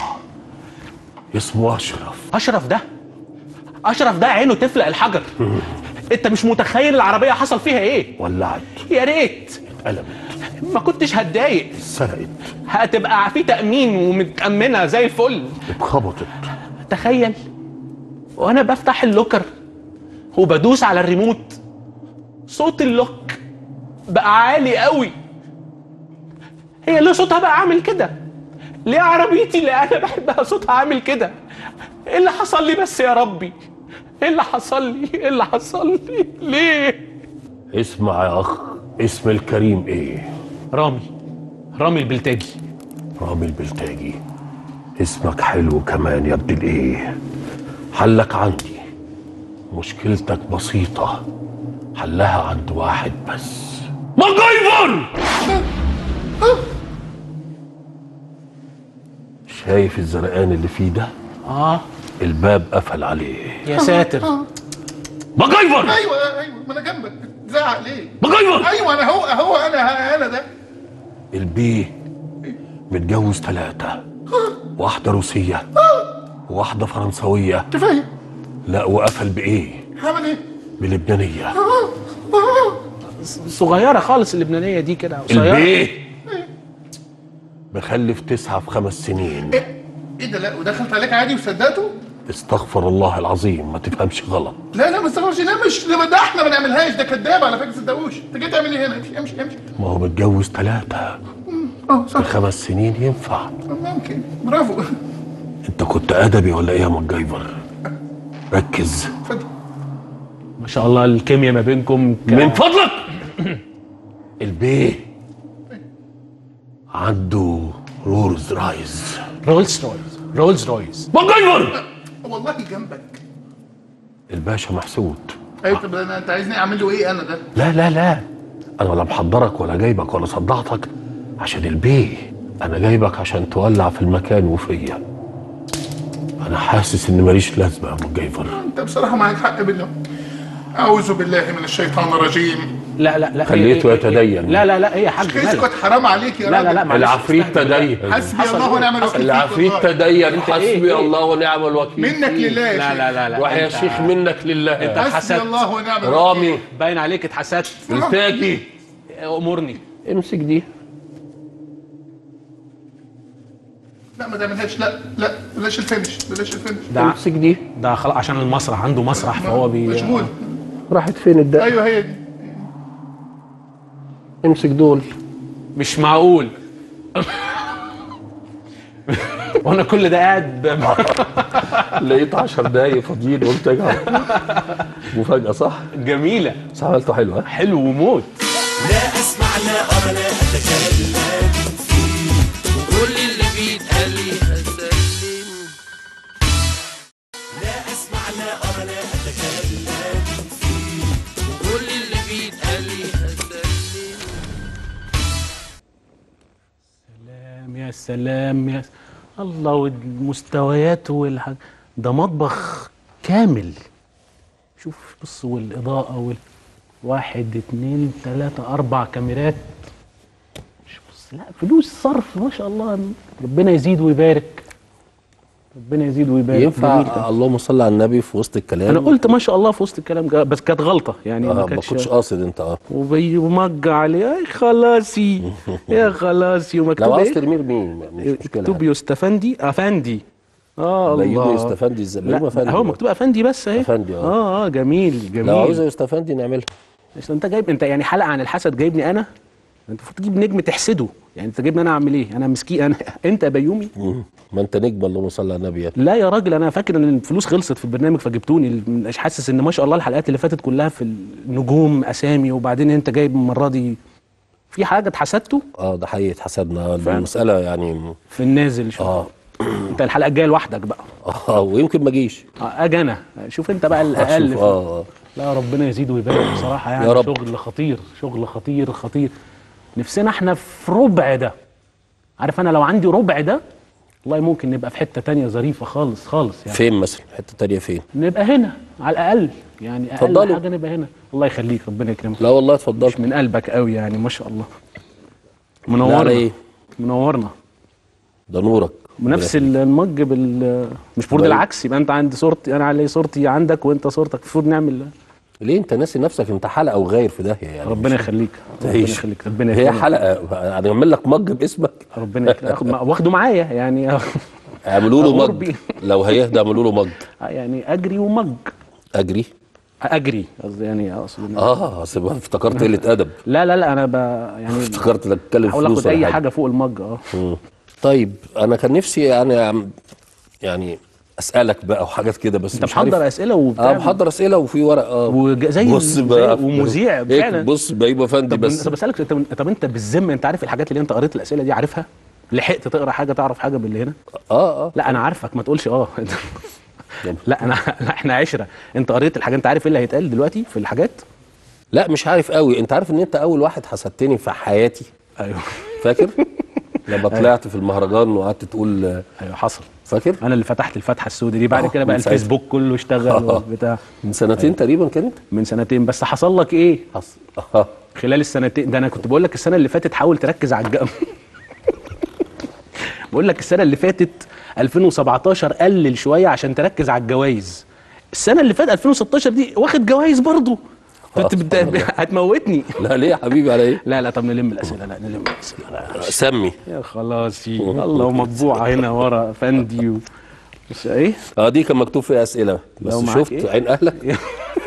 اسمه اشرف اشرف ده اشرف ده عينه تفلق الحجر انت مش متخيل العربيه حصل فيها ايه ولعت يا ريت قلبت ما كنتش هتضايق سرقت هتبقى في تامين ومتامنه زي الفل اتخبطت تخيل وانا بفتح اللوكر وبدوس على الريموت صوت اللوك بقى عالي قوي هي ليه صوتها بقى عامل كده ليه عربيتي اللي انا بحبها صوتها عامل كده ايه اللي حصل لي بس يا ربي ايه اللي حصل لي ايه اللي حصل لي ليه اسمع يا اخ اسم الكريم ايه رامي رامي البلتاجي رامي البلتاجي اسمك حلو كمان يا ابن الايه حلك عندي مشكلتك بسيطة حلها عند واحد بس ماجايفر شايف الزرقان اللي فيه ده اه الباب قفل عليه يا ساتر ماجايفر ايوه ايوه ما انا جنبك زعق ليه؟ ماجايفر ايوه انا هو هو انا انا ده البيه متجوز ثلاثة واحدة روسية وواحدة فرنسوية كفايه لا وقفل بإيه؟ عمل ايه؟ بلبنانية صغيره خالص اللبنانيه دي كده قصيره البيه مخلف تسعة في خمس سنين ايه ده لا ودخلت عليك عادي وصدقته؟ استغفر الله العظيم ما تفهمش غلط لا لا ما استغربش لا مش ده ده احنا ما نعملهاش ده كذاب على فكره صدقوش انت جاي تعمل ايه هنا؟ امشي امشي امشي ما هو متجوز ثلاثة اه في صح خمس سنين ينفع ممكن برافو انت كنت ادبي ولا ايه يا ماجايفر ركز ما شاء الله الكيمياء ما بينكم ك... من فضلك البيه عنده رولز رايز رولز رويز رولز رويز ماجايفر والله جنبك الباشا محسود ايوه طب انا انت عايزني اعمل له ايه انا ده؟ لا لا لا انا ولا محضرك ولا جايبك ولا صدعتك عشان البيه انا جايبك عشان تولع في المكان وفيا انا حاسس ان ماليش لازمه يا ماجايفر انت بصراحه معاك حق بالله اعوذ بالله من الشيطان الرجيم لا لا لا خليته يتدين لا لا لا ايه يا حاج اسكت مالك؟ حرام عليك يا لا راجل لا لا معلش، العفريت استهدى بالله. تدين حسبي حصل الله إيه؟ ونعم الوكيل فيك العفريت والله. تدين انت إيه؟ حسبي إيه؟ الله ونعم الوكيل منك فيه. لله يا لا شيخ. لا لا لا روح يا أنت- شيخ منك لله انت حسبي حسدت الله ونعم الوكيل رامي باين عليك اتحسدت بلتاجي امرني امسك دي لا ما تعملهاش لا لا بلاش الفينش بلاش الفينش ده امسك دي ده خلاص عشان المسرح عنده مسرح فهو بي مشغول راحت فين الدقة ايوه هي دي امسك دول مش معقول وانا كل ده قاعد ب- لقيت 10 دقايق فاضيين قلت اجي مفاجأة صح؟ جميله بس عملته حلو ها؟ حلو وموت لا اسمع لا ارى لا اتكلم فيه كل اللي بيتقال لي هسلم لا اسمع لا ارى لا يا سلام يا س... الله والمستويات والحاجة ده مطبخ كامل شوف بص والإضاءة وال واحد اتنين تلاتة أربع كاميرات شوف بص لا فلوس صرف ما شاء الله ربنا يزيد ويبارك ربنا يزيد ويبارك جميل كده. ينفع اللهم صل على النبي في وسط الكلام انا قلت ما شاء الله في وسط الكلام جا- بس كانت غلطه يعني آه ما كانتش- كنتش قاصد انت اه وبي ومج عليه يا خلاصي يا خلاصي ومكتوب لو عاوز ايه؟ ترميه ارميه مش مشكله مكتوب يستفندي افندي اه بيومي الله يستفندي ازاي؟ لا بيومي أفندي هو بقى. مكتوب افندي بس اهي أفندي، آه. اه اه جميل جميل لو عاوز يستفندي نعملها بس انت جايب انت يعني حلقه عن الحسد جايبني انا انت المفروض تجيب نجم تحسده يعني انت جايبني انا اعمل ايه انا مسكين انا انت يا بيومي مم. ما انت نجم اللهم صل على النبي يا ابني. لا يا راجل انا فاكر ان الفلوس خلصت في البرنامج فجبتوني مش حاسس ان ما شاء الله الحلقات اللي فاتت كلها في النجوم اسامي وبعدين انت جايب المره دي في حاجه اتحسدته اه ده حقيقي اتحسدنا فعلا. المساله يعني في النازل شوف اه انت الحلقه الجايه لوحدك بقى اه ويمكن ما اجيش اه اجي انا شوف انت بقى الاقل شوف، في- اه اه لا ربنا يزيد ويبارك بصراحه يعني يا رب. شغل خطير شغل خطير خطير نفسنا احنا في ربع ده عارف انا لو عندي ربع ده والله ممكن نبقى في حته تانية ظريفه خالص خالص يعني فين مثلا حته تانية فين نبقى هنا على الاقل يعني اقل اتفضلوا. حاجه نبقى هنا الله يخليك ربنا يكرمك لا والله اتفضل مش من قلبك قوي يعني ما شاء الله لا على منورنا ايه منورنا ده نورك ونفس المج بال مش برد طيب. العكس يبقى انت عندي صورتي انا علي صورتي عندك وانت صورتك المفروض نعمل ليه انت ناسي نفسك انت حلقه وغير في داهيه يعني ربنا مش- يخليك ربنا تعيش يخليك ربنا هي يكرمك. حلقه هنعمل لك مج باسمك ربنا يكرمك اخد واخده معايا يعني اعملوا له أغور مج بيه. لو هيهدى اعملوا له مج يعني اجري ومج اجري اجري قصدي يعني اقصد إن- اه اصل افتكرت قله ادب لا لا لا انا ب... يعني افتكرت انك تتكلم بحاول فلوس اخد ولا اي حاجه, حاجه فوق المج اه مم. طيب انا كان نفسي يعني عم- يعني اسالك بقى وحاجات كده بس انت مش عارف. محضر اسئله وبتاع اه محضر اسئله وفي ورق اه وج- زي بص زي بقى ومذيع هيك فعلا بص بيبقى افندي طب بس طب بسالك طب, طب انت بالذمه انت عارف الحاجات اللي انت قريت الاسئله دي عارفها؟ لحقت تقرا حاجه تعرف حاجه باللي هنا؟ اه اه لا انا عارفك ما تقولش اه لا انا لا احنا عشره انت قريت الحاجه انت عارف ايه اللي هيتقال دلوقتي في الحاجات؟ لا مش عارف قوي انت عارف ان انت اول واحد حسدتني في حياتي ايوه فاكر لما طلعت في المهرجان وقعدت تقول آه، ايوه حصل فاكر انا اللي فتحت الفتحه السوداء دي بعد آه، كده بقى من ساعتها. الفيسبوك كله اشتغل آه. وبتاع من سنتين تقريبا كانت من سنتين بس حصل لك ايه؟ حصل اه خلال السنتين ده انا كنت بقول لك السنه اللي فاتت حاول تركز على الجو بقول لك السنه اللي فاتت 2017 قلل شويه عشان تركز على الجوائز السنه اللي فاتت 2016 دي واخد جوائز برضه كنت بت... هتموتني لا ليه يا حبيبي على ايه لا لا طب نلم الاسئله لا نلم الاسئله لا سمي يا خلاصي الله مطبوعه هنا ورا فندي و... مش ايه اه دي كان مكتوب فيها اسئله بس لو معاك شفت إيه؟ عين اهلك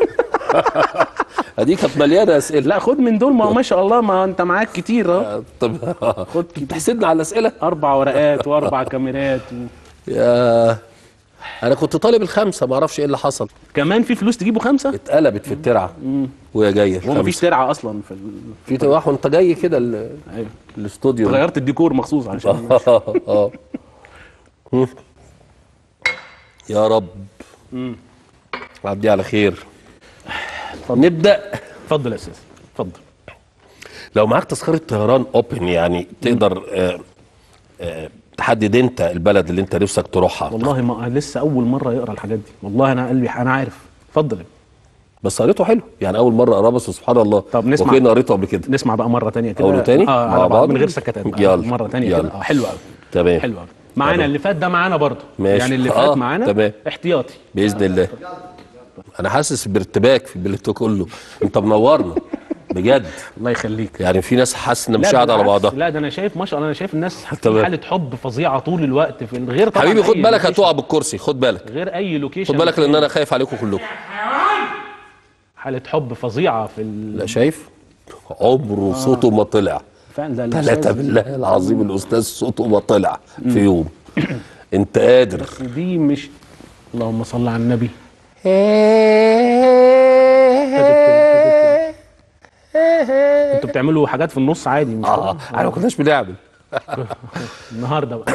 دي كانت مليانه اسئله لا خد من دول ما هو ما شاء الله ما انت معاك كتير اهو طب خد تحسدنا على الاسئله اربع ورقات واربع كاميرات و... يا انا كنت طالب الخمسه ما اعرفش ايه اللي حصل كمان في فلوس تجيبوا خمسه اتقلبت في الترعه وهي جايه هو مفيش خمسة. ترعه اصلا في ال... في تواح وانت جاي كده ال- ايوه الاستوديو غيرت الديكور مخصوص عشان اه اه مم. يا رب مم. عدي على خير نبدا اتفضل يا استاذ اتفضل لو معاك تذكره طيران اوبن يعني تقدر آه، آه، تحدد انت البلد اللي انت نفسك تروحها والله ما لسه اول مره يقرا الحاجات دي والله انا قلبي انا عارف اتفضل بس قريته حلو يعني اول مره اقراه بس سبحان الله طب نسمع. وكأني قريته قبل كده نسمع بقى مره تانية كده اقوله تاني اه مع على بعض بعض من غير سكتات بقى. يلا مره تانية يلا. كده اه حلو قوي تمام حلو قوي معانا تمام. اللي فات ده معانا برضه ماشي. يعني اللي آه، فات معانا تمام. احتياطي باذن الله انا حاسس بارتباك في البلد كله انت منورنا بجد الله يخليك يعني في ناس حاسس ان لا مش ده قاعده على بالعكس. بعضها لا ده انا شايف ما شاء الله انا شايف الناس في تمام. حاله حب فظيعه طول الوقت في غير طبعا حبيبي خد أي بالك لوكيشن. هتقع بالكرسي خد بالك غير اي لوكيشن خد بالك لان انا خايف عليكم كلكم حاله حب فظيعه في ال... لا شايف عمره صوته ما طلع فعلا ده ثلاثة الأستاذ- بالله العظيم الأستاذ صوته ما طلع في يوم أنت قادر بس دي مش اللهم صل على النبي انتوا بتعملوا حاجات في النص عادي مش اه احنا ما كناش بنعمل النهارده بقى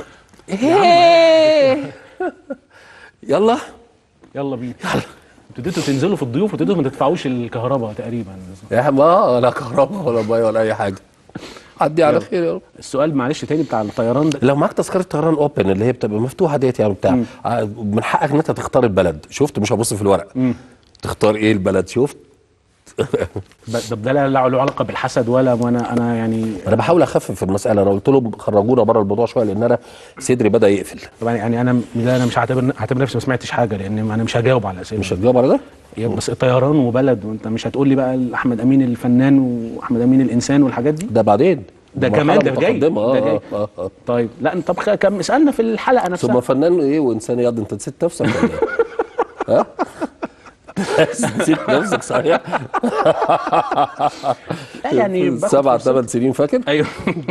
يلا يلا بينا ابتديتوا تنزلوا في الضيوف وابتديتوا ما تدفعوش الكهرباء تقريبا يا ما لا كهرباء ولا ميه ولا أي حاجة عدي على خير يا رب السؤال معلش تاني بتاع الطيران ده لو معاك تذكره طيران اوبن اللي هي بتبقى مفتوحه ديت يعني بتاع ع- من حقك ان انت تختار البلد شفت مش هبص في الورق تختار ايه البلد شفت ب- طب ده لا له علاقه بالحسد ولا وانا انا يعني انا بحاول اخفف المساله انا قلت لهم خرجونا بره الموضوع شويه لان انا صدري بدا يقفل طبعا يعني انا لا انا مش هعتبر هعتبر نفسي ما سمعتش حاجه لان انا مش هجاوب على الاسئله مش هتجاوب على ده؟ بس طيران وبلد وانت مش هتقول لي بقى احمد امين الفنان واحمد امين الانسان والحاجات دي ده بعدين ده مرحلة كمان ده جاي متقدمة، ده آه، جاي آه، آه. طيب لا طب خ- كم اسالنا في الحلقه نفسها ثم فنان ايه وانسان ياض انت نسيت نفسك ولا ايه؟ ها؟ نسيت نفسك صحيح لا يعني باخد سبع فرصتي. ثمان سنين فاكر؟ ايوه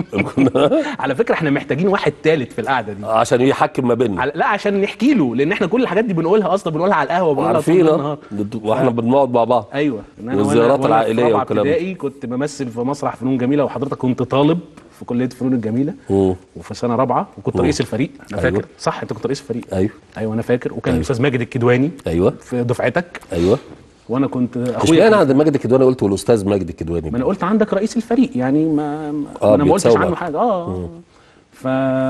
على فكره احنا محتاجين واحد ثالث في القعده دي عشان يحكم ما بيننا على- لا عشان نحكي له لان احنا كل الحاجات دي بنقولها اصلا بنقولها على القهوه بنقولها طول عارفين النهار اه واحنا بنقعد مع بعض ايوه إن أنا وأنا- والزيارات وأنا العائليه في رابعة والكلام ده ابتدائي كنت بمثل في مسرح فنون جميله وحضرتك كنت طالب في كليه الفنون الجميله مم. وفي سنه رابعه وكنت مم. رئيس الفريق انا أيوة. فاكر صح انت كنت رئيس الفريق ايوه ايوه انا فاكر وكان الاستاذ ماجد الكدواني ايوه في دفعتك ايوه وانا كنت مش اخويا معنى عند ماجد الكدواني قلت والاستاذ ماجد الكدواني ما انا قلت عندك رئيس الفريق يعني ما, ما آه، انا ما قلتش بيتساوى عنه معاك. حاجه اه ف...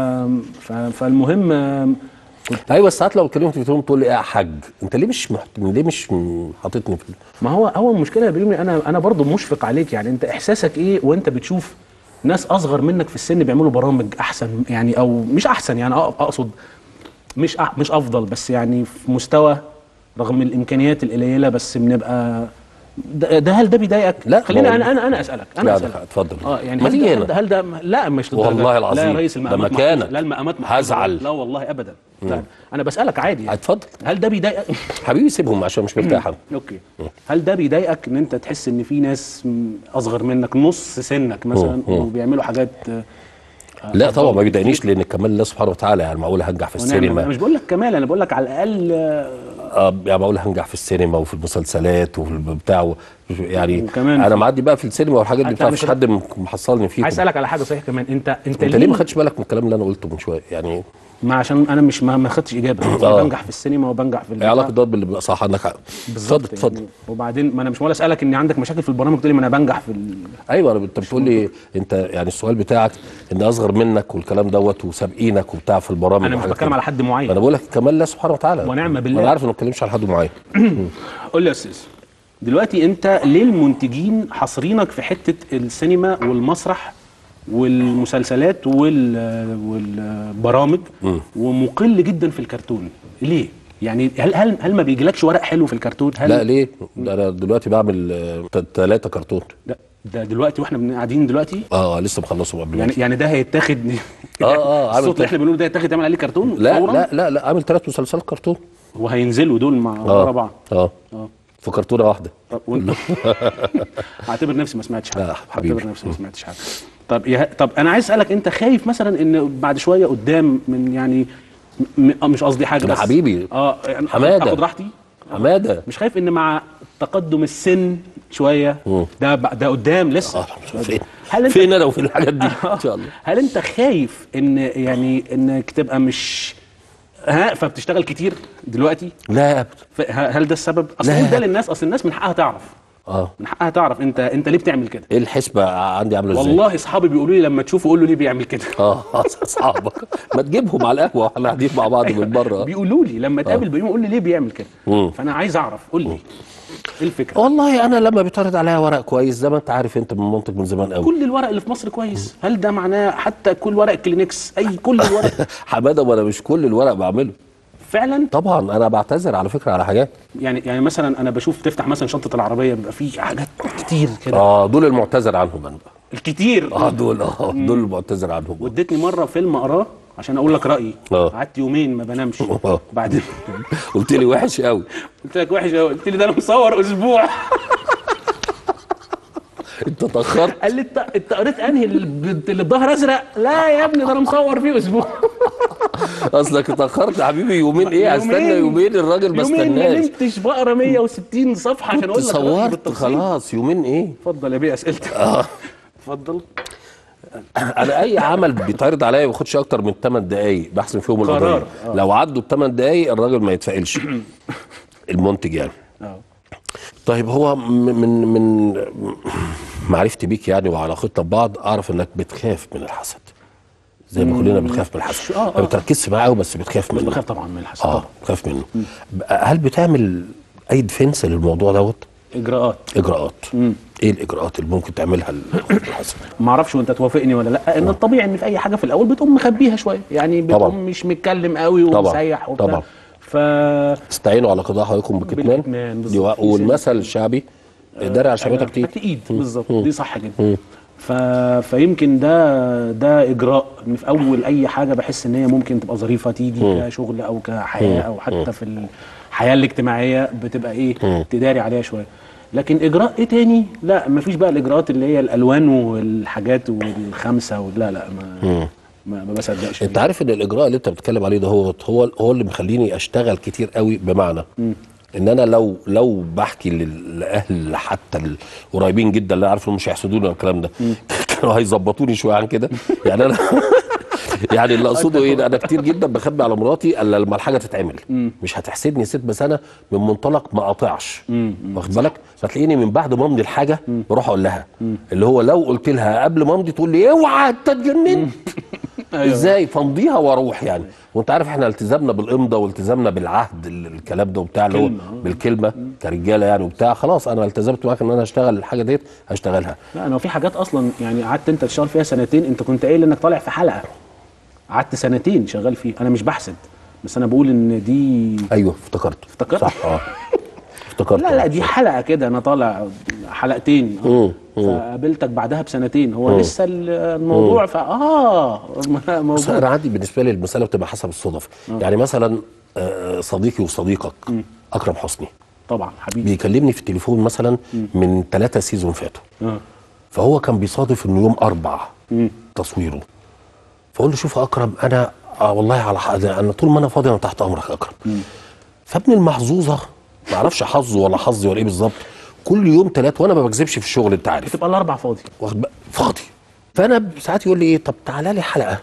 ف... فالمهم آم، ايوه ساعات لو اتكلمت في التليفون تقول لي ايه يا حاج انت ليه مش محت... ليه مش م- حاططني في ما هو هو المشكله يا بيومي انا انا برضه مشفق عليك يعني انت احساسك ايه وانت بتشوف ناس اصغر منك في السن بيعملوا برامج احسن يعني او مش احسن يعني أق- اقصد مش أح مش افضل بس يعني في مستوى رغم الامكانيات القليله بس بنبقى ده, ده هل ده بيضايقك؟ لا خليني ما هو- انا انا انا اسالك انا لا، اسالك لا، اتفضل اه يعني ما هل تيجي ده, هنا. هل ده لا مش للدرجة. والله لا العظيم يا ريس ده المقامات مكانك. محفوظة. لا المقامات محفوظة. هزعل. لا والله ابدا مم. لا انا بسالك عادي يعني. اتفضل هل ده بيضايقك؟ حبيبي سيبهم عشان مش مرتاح أنا. اوكي هل ده بيضايقك ان انت تحس ان في ناس م- اصغر منك نص سنك مثلا مم. مم. وبيعملوا حاجات آه، لا أفضل طبعا ما بيضايقنيش كتير؟ لان كمال الله سبحانه وتعالى يعني معقول هنجح في ونعم بالله. انا السينما مش بقول لك كمال انا بقول لك على الاقل آه، اه يعني معقول هنجح في السينما وفي المسلسلات وفي البتاع يعني وكمان انا في- معدي بقى في السينما والحاجات دي أنت بتاع أنا مفيش كده- حد م- محصلني فيه عايز اسالك على حاجه صحيح كمان انت انت, انت ليه ما خدتش بالك من الكلام اللي انا قلته من شويه يعني ما عشان انا مش ما, ما خدتش اجابه آه. بنجح في السينما وبنجح في ايه علاقه ده باللي بيبقى صح عندك حق اتفضل بالظبط اتفضل يعني وبعدين ما انا مش ولا اسالك ان عندك مشاكل في البرامج تقول لي ما انا بنجح في ال... ايوه أنا- انت بتقول لي انت يعني السؤال بتاعك ان اصغر منك والكلام دوت وسابقينك وبتاع في البرامج انا مش وحاجات بتكلم كده. على حد معين انا بقول لك كمال الله سبحانه وتعالى ونعم بالله. انا عارف انه ما بتكلمش على حد معين قول لي يا استاذ دلوقتي انت ليه المنتجين حاصرينك في حته السينما والمسرح والمسلسلات وال والبرامج ومقل جدا في الكرتون ليه يعني هل هل هل ما بيجيلكش ورق حلو في الكرتون هل لا ليه ده انا دلوقتي بعمل ثلاثه كرتون ده, ده دلوقتي واحنا بن- قاعدين دلوقتي اه لسه مخلصهم قبل يعني يعني ده هيتاخد اه اه عامل الصوت اللي احنا بنقوله ده هيتاخد يعمل عليه كرتون لا فوراً؟ لا لا لا عامل ثلاث مسلسلات كرتون وهينزلوا دول مع اه ورا بعض اه اه في كرتونه واحده طب وانت اعتبر نفسي ما سمعتش حاجه لا، حبيبي. اعتبر نفسي ما سمعتش حاجه طب يا طب انا عايز اسالك انت خايف مثلا ان بعد شويه قدام من يعني م... م... مش قصدي حاجه ده بس حبيبي. اه يعني حمادة. اخد راحتي حماده مش خايف ان مع تقدم السن شويه ده ب... ده قدام لسه فين هل انت فين انا وفي الحاجات دي ان شاء الله هل انت خايف ان يعني انك تبقى مش ها فبتشتغل كتير دلوقتي لا ف- ه- هل ده السبب اصل لا. قول ده للناس اصل الناس من حقها تعرف اه من حقها تعرف انت انت ليه بتعمل كده ايه الحسبه عندي عامله ازاي والله اصحابي بيقولوا لي لما تشوفه قول له ليه بيعمل كده اه اصحابك ما تجيبهم على القهوه واحنا قاعدين مع بعض من بره بيقولوا لي لما تقابل بيوم قول لي ليه بيعمل كده مم. فانا عايز اعرف قول لي ايه الفكره والله انا لما بيتعرض عليا ورق كويس زي ما انت عارف انت من منطق من زمان قوي كل الورق اللي في مصر كويس هل ده معناه حتى كل ورق كلينكس اي كل الورق حماده وانا مش كل الورق بعمله فعلا طبعا انا بعتذر على فكره على حاجات يعني يعني مثلا انا بشوف تفتح مثلا شنطه العربيه بيبقى فيه حاجات كتير كده اه دول المعتذر عنهم انا بقى الكتير اه دول اه دول المعتذر عنهم واديتني مره فيلم اقراه عشان اقول لك رايي اه. قعدت يومين ما بنامش اه. بعدين قلت لي وحش قوي قلت لك وحش أوي. قلت لي ده انا مصور اسبوع انت اتاخرت قال لي انت انت قريت انهي اللي ب- اللي بظهر ازرق لا يا ابني ده انا مصور فيه اسبوع اصلك اتاخرت يا حبيبي يومين ايه هستنى يومين الراجل ما يومين ما استناش نمتش بقرا 160 صفحه عشان كنت اقول لك رأيي صورت بالتفصيل. خلاص يومين ايه اتفضل يا بيه اسئلتك اه اتفضل انا اي عمل بيتعرض عليا ما بياخدش اكتر من 8 دقائق بحسم فيهم قرار. القضيه آه. لو عدوا ب 8 دقائق الراجل ما يتفائلش المنتج يعني اه طيب هو م- من من معرفتي بيك يعني وعلاقتنا ببعض اعرف انك بتخاف من الحسد زي ما كلنا بنخاف من الحسد آه، آه. ما بتركزش معاه قوي بس بتخاف منه بخاف طبعا من الحسد اه بتخاف منه هل بتعمل اي ديفنس للموضوع دوت اجراءات اجراءات ايه الاجراءات اللي ممكن تعملها للحسد ما اعرفش وانت توافقني ولا لا ان الطبيعي ان في اي حاجه في الاول بتقوم مخبيها شويه يعني بتقوم طبعا. مش متكلم قوي طبعا. ومسيح وبتاع طبعا. ف استعينوا على قضاء حقائقكم بالكتمان، بكتمان بالظبط. دي- والمثل الشعبي داري على شبكتك تقيل تقيد بالظبط دي صح جدا ف... فيمكن ده ده اجراء ان في اول اي حاجه بحس ان هي ممكن تبقى ظريفه تيجي مم. كشغل او كحياه مم. او مم. حتى في الحياه الاجتماعيه بتبقى ايه مم. تداري عليها شويه لكن اجراء ايه تاني لا مفيش بقى الاجراءات اللي هي الالوان والحاجات والخمسه ولا لا ما مم. ما, ما بصدقش انت عارف ان الاجراء اللي انت بتتكلم عليه ده هو هو هو اللي مخليني اشتغل كتير قوي بمعنى مم. ان انا لو لو بحكي لل- لاهل حتى القريبين جدا اللي عارف انهم مش هيحسدوني ولا الكلام ده كانوا هيظبطوني شويه عن كده يعني انا يعني اللي اقصده ايه انا كتير جدا بخبي على مراتي الا لما الحاجه تتعمل مش هتحسدني ست بس انا من منطلق ما قاطعش واخد بالك فتلاقيني من بعد ما امضي الحاجه بروح اقول لها اللي هو لو قلت لها قبل ما امضي تقول لي اوعى انت اتجننت أيوة. ازاي فامضيها واروح يعني وانت عارف احنا التزامنا بالامضه والتزامنا بالعهد ال- الكلام ده وبتاع اللي هو كلمة، آه. بالكلمه كرجاله يعني وبتاع خلاص انا التزمت معاك ان انا هشتغل الحاجه ديت هشتغلها لا انا في حاجات اصلا يعني قعدت انت تشتغل فيها سنتين انت كنت قايل انك طالع في حلقه قعدت سنتين شغال فيها انا مش بحسد بس انا بقول ان دي ايوه افتكرت افتكرت صح اه افتكرت لا لا دي حلقه كده انا طالع حلقتين مم. مم. فقابلتك بعدها بسنتين هو مم. لسه الموضوع مم. فا اه بس موجود انا عندي بالنسبه لي المساله بتبقى حسب الصدف آه. يعني مثلا آه، صديقي وصديقك اكرم حسني طبعا حبيبي بيكلمني في التليفون مثلا من ثلاثة سيزون فاتوا اه فهو كان بيصادف انه يوم اربع مم. تصويره فاقول له شوف يا اكرم انا آه والله على حق انا طول ما انا فاضي انا تحت امرك يا اكرم فابن المحظوظه ما اعرفش حظه ولا حظي ولا ايه بالظبط كل يوم ثلاث وانا ما بكذبش في الشغل انت عارف تبقى الاربع فاضي واخد بقى فاضي فانا ساعات يقول لي ايه طب تعالى لي حلقه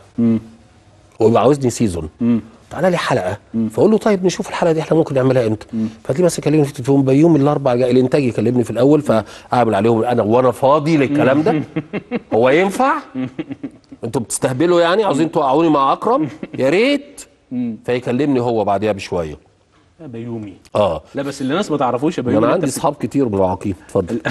هو بيبقى عاوزني سيزون تعالى لي حلقه فاقول له طيب نشوف الحلقه دي احنا ممكن نعملها امتى فتلاقيه بس يكلمني في التليفون بيوم الاربع جاي الانتاج يكلمني في الاول فاعمل عليهم انا وانا فاضي للكلام ده هو ينفع انتوا بتستهبلوا يعني عاوزين توقعوني مع اكرم يا ريت فيكلمني هو بعديها بشويه يا بيومي اه لا بس اللي الناس ما تعرفوش يا ما بيومي انا إن عندي أنت اصحاب كتير مراهقين اتفضل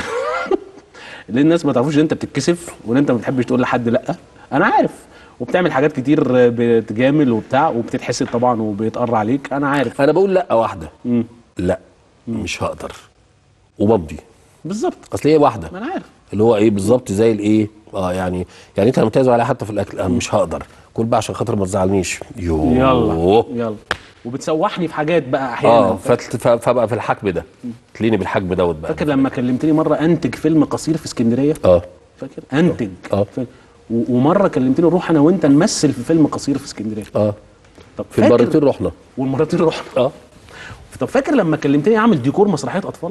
اللي الناس ما تعرفوش ان انت بتتكسف وان انت ما بتحبش تقول لحد لا انا عارف وبتعمل حاجات كتير بتجامل وبتاع وبتتحسد طبعا وبيتقر عليك انا عارف انا بقول لا واحده لا مش هقدر وبمضي بالظبط اصل هي واحده ما انا عارف اللي هو ايه بالظبط زي الايه اه يعني يعني انت لما تعزم عليها حتى في الاكل انا مش هقدر كل بقى عشان خاطر ما تزعلنيش يوه يلا يلا وبتسوحني في حاجات بقى احيانا اه فت- ف- فبقى في الحجم ده تلاقيني بالحجم دوت بقى فاكر لما كلمتني مره انتج فيلم قصير في اسكندريه اه فاكر انتج اه ف- و- ومره كلمتني نروح انا وانت نمثل في فيلم قصير في اسكندريه اه طب في فاكر- المرتين رحنا والمرتين رحنا اه طب فاكر لما كلمتني اعمل ديكور مسرحيه اطفال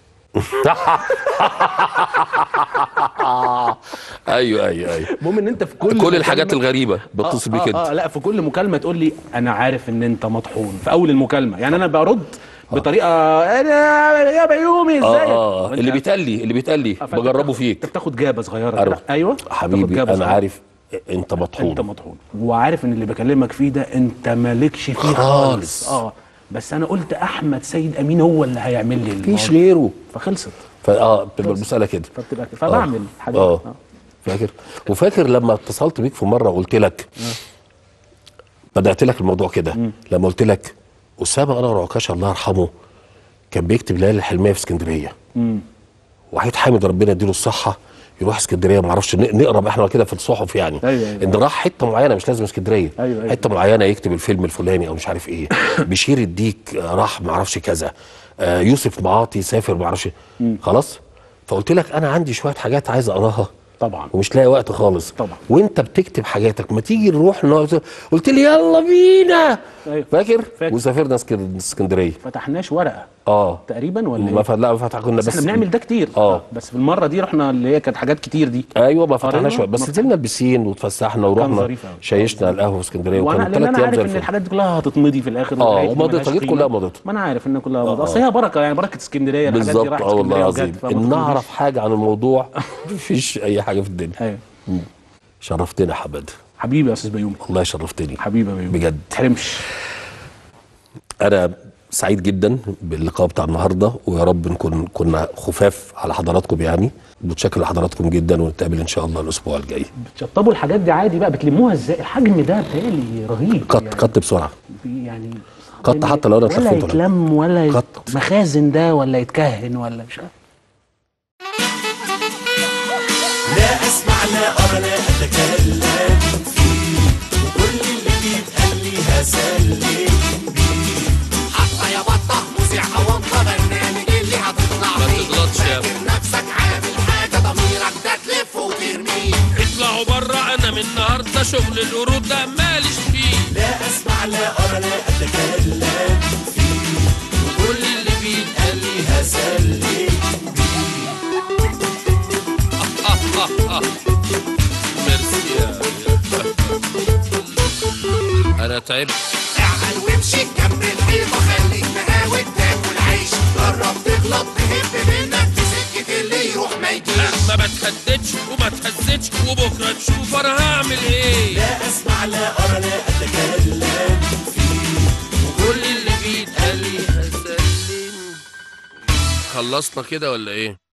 ايوه ايوه ايوه المهم ان انت في كل كل الحاجات مكالمة- الغريبه بتصل آه بيك آه, انت اه لا في كل مكالمه تقول لي انا عارف ان انت مطحون في اول المكالمه يعني انا برد بطريقه انا يا بيومي ازاي اه اه اللي بيتقال لي اللي بيتقال لي فأنت بجربه بتاخد- فيك انت بتاخد جابه صغيره أروح. كده ايوه بتاخد حبيبي جابة انا صغيرة. عارف انت مطحون انت مطحون وعارف ان اللي بكلمك فيه ده انت مالكش فيه خالص. خالص اه بس انا قلت احمد سيد امين هو اللي هيعمل لي مفيش الموضوع. غيره فخلصت فاه بتبقى المساله كده فبتبقى كده فبعمل حاجات اه فاكر وفاكر لما اتصلت بيك في مره وقلت لك بدات لك الموضوع كده لما قلت لك اسامه انور عكاشه الله يرحمه كان بيكتب ليالي الحلميه في اسكندريه مم. وحيد حامد ربنا يديله الصحه يروح اسكندريه ما اعرفش ن- نقرا بقى احنا كده في الصحف يعني أيوة، أيوة. ان راح حته معينه مش لازم اسكندريه أيوة، أيوة. حته معينه يكتب الفيلم الفلاني او مش عارف ايه بشير الديك آه، راح ما اعرفش كذا آه، يوسف معاطي سافر ما اعرفش خلاص فقلت لك انا عندي شويه حاجات عايز اقراها طبعا ومش لاقي وقت خالص طبعا. وانت بتكتب حاجاتك ما تيجي نروح نقعد- قلت لي يلا بينا أيوة. فاكر, فاكر. وسافرنا اسكن- اسكندريه فتحناش ورقه اه تقريبا ولا ما ايه؟ ف... لا ما فتح كنا بس, بس احنا بنعمل ده كتير اه بس في المره دي رحنا اللي هي كانت حاجات كتير دي ايوه ما فتحناش قرينا؟ وقت. بس ما نزلنا البسين واتفسحنا ورحنا ظريف أوي. شيشنا على القهوه في اسكندريه وانا وكان لان ثلاث انا ايام عارف زي ان الفل الحاجات دي كلها هتتمضي في الاخر اه والحاجات دي ومضت ملهاش الحاجات قيمة. كلها مضت ما انا عارف ان كلها مضت آه. اصل هي بركه يعني بركه اسكندريه الحاجات دي بالظبط راحت اه والله اسكندريه العظيم وجت فما ان تقوليش. نعرف حاجه عن الموضوع مفيش اي حاجه في الدنيا ايوه مم. شرفتنا يا حماد حبيبي يا استاذ بيومي والله شرفتني حبيبي يا بيومي بجد تحرمش انا سعيد جدا باللقاء بتاع النهارده ويا رب نكون كنا خفاف على حضراتكم يعني متشكر لحضراتكم جدا ونتقابل ان شاء الله الاسبوع الجاي بتشطبوا الحاجات دي عادي بقى بتلموها ازاي الحجم ده بتهيألي رهيب قط قط بسرعه يعني قط حتى لو انا ولا اتلفيت ولا يتلم ولا يت... قط. مخازن ده ولا يتكهن ولا مش عارف لا اسمع لا ارى لا اتكلم فيه وكل اللي بيتقال لي هسلم بيه حتى يا بطه مذيعه وانت برنامج اللي هتطلع ما فيه تغلطش يا فاكر نفسك عامل حاجه ضميرك ده تلف وترميه اطلعوا بره انا من النهارده شغل القرود ده ماليش فيه لا اسمع لا ارى لا اتكلم فيه وكل اللي بيتقال لي هسلم ميرسي يا انا تعبت اعقل وامشي جنب الحيطه خليك مقاوي تاكل عيش جرب تغلط تهب منك في سكه اللي يروح ما يجيش لا ما بتهددش وما تهزتش وبكره نشوف انا هعمل ايه لا اسمع لا ارى لا اتكلم فيه وكل اللي بيتقال لي هسلم خلصنا كده ولا ايه